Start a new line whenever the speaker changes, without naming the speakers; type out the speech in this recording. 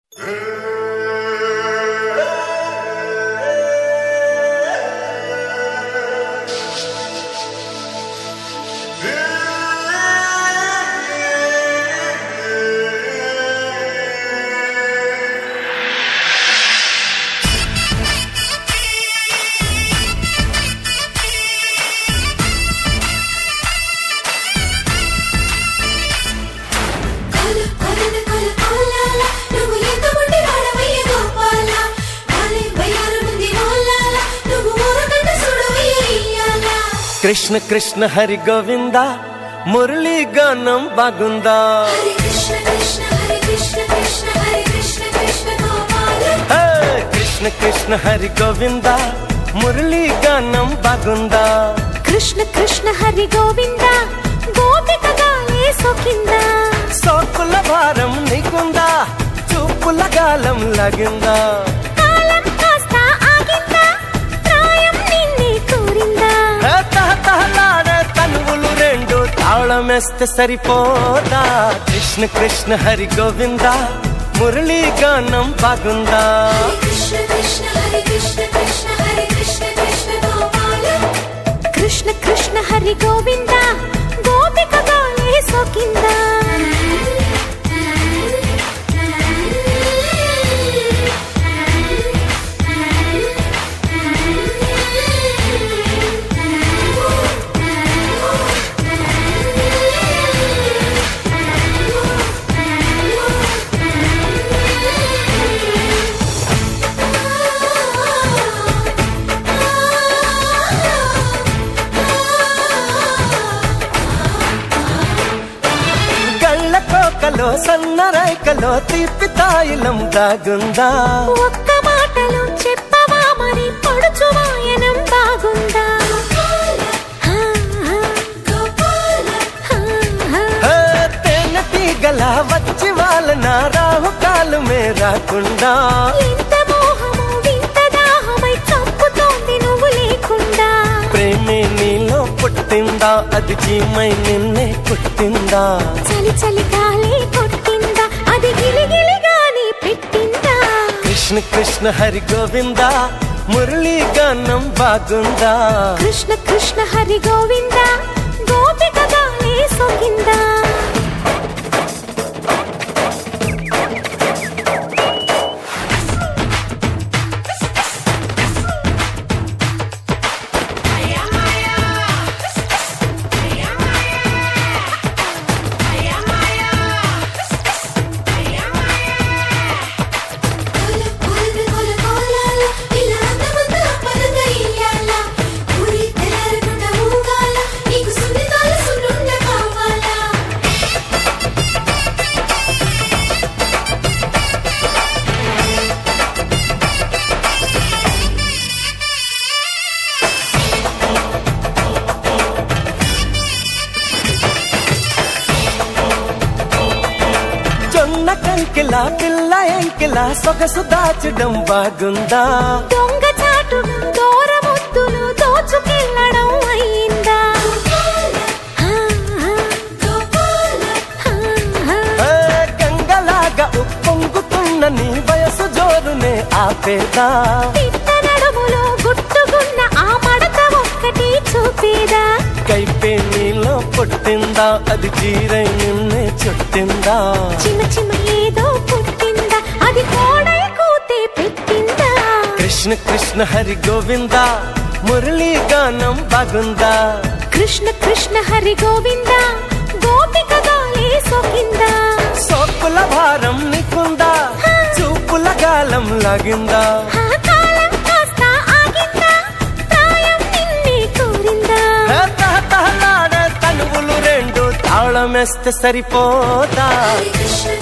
కొల కొలన కొల కొలాల నువ్వు ఎంత మొండి వాడవయ్య గోపాల నాలే బయారముంది మోలాల నువ్వు ఊరకంట చూడవయ్య ఇయ్యాల
కృష్ణ కృష్ణ హరి గోవింద మురళీ గానం బాగుందా
హరే కృష్ణ కృష్ణ హరే కృష్ణ కృష్ణ హరే కృష్ణ కృష్ణ గోపాల
హే! కృష్ణ కృష్ణ హరి గోవింద మురళీ గానం బాగుందా
కృష్ణ కృష్ణ హరి గోవింద గోపికగా సోకింద
సోకుల భారం నీకుందా చూపుల గాలం లగిందా
కాలం కాస్త ఆగిందా ప్రాయం నిన్నే కోరిందా
హే! తహతహలాడే తనువులు రెండు తాళమేస్తే సరిపోదా కృష్ణ కృష్ణ హరి గోవింద మురళీ గానం బాగుందా
హరే కృష్ణ కృష్ణ హరే కృష్ణ కృష్ణ హరే కృష్ణ కృష్ణ గోపాల
కృష్ణ కృష్ణ హరి గోవింద గోపికగా సోకిందా
గళ్ళ కోకలో సన్న రైకలో తీపి తాయిలం దాగుందా
ఒక్క మాటలో చెప్పవా మరి పడుచు వాయనం బాగుందా హా, హా, హా, హా.
హే, తేనె తీగల వచ్చి వాళ్ళ రాహుకాలు మేరాకుండా
ఎంత మోహము వింత దాహమై చంపుతోంది నువ్వు లేకుండా
ప్రేమే నీలో పుట్టిందా అది జీమై నిన్నే పుట్టిందా
చలి చలి గాలి కొట్టిందా అది గిలిగిలిగాని పెట్టిందా
కృష్ణ కృష్ణ హరి గోవింద మురళీ గానం బాగుందా
కృష్ణ కృష్ణ హరి గోవింద గోపిక గాలి సోకిందా
కొల కొలన కొల కొలాల ఇలా అందమంత పరంగా ఇయ్యాల ఊరి తెల్లారకుండా ఊగాల నీకు సున్నితాల సున్నుండ కావాలా
జొన్న కంకిలా పిల్ల ఎంకిలా సొగసు దాచడం బాగుందా
దొంగ చాటుగా దూరముద్దులు దోచుకెళ్ళడం అయిందా హా, హా, హా, హా.
ఏ గంగలాగా ఉప్పొంగుతున్న నీ వయసు జోరునే ఆపేదా
పిట్ట నడుములో గుట్టుకున్న ఆ మడత ఒక్కటి చూపేదా
కైపే నీలో పుట్టిందా అది చీరై నిన్నే చుట్టిందా
చిమ చిమ ఏదో పుట్టిందా అది కోడై కూతే పెట్టిందా
కృష్ణ కృష్ణ హరి గోవింద మురళీ గానం బాగుందా
కృష్ణ కృష్ణ హరి గోవింద గోపిక గాలి సోకిందా
సోకుల భారం నీకుందా చూపుల గాలం లాగిందా
ఆ కాలం కాస్త ఆగిందా ప్రాయం నిన్నే కోరిందా
హే తహతహలాడే తనువులు రెండు తాళమేస్తే సరిపోదా
హరే కృష్ణ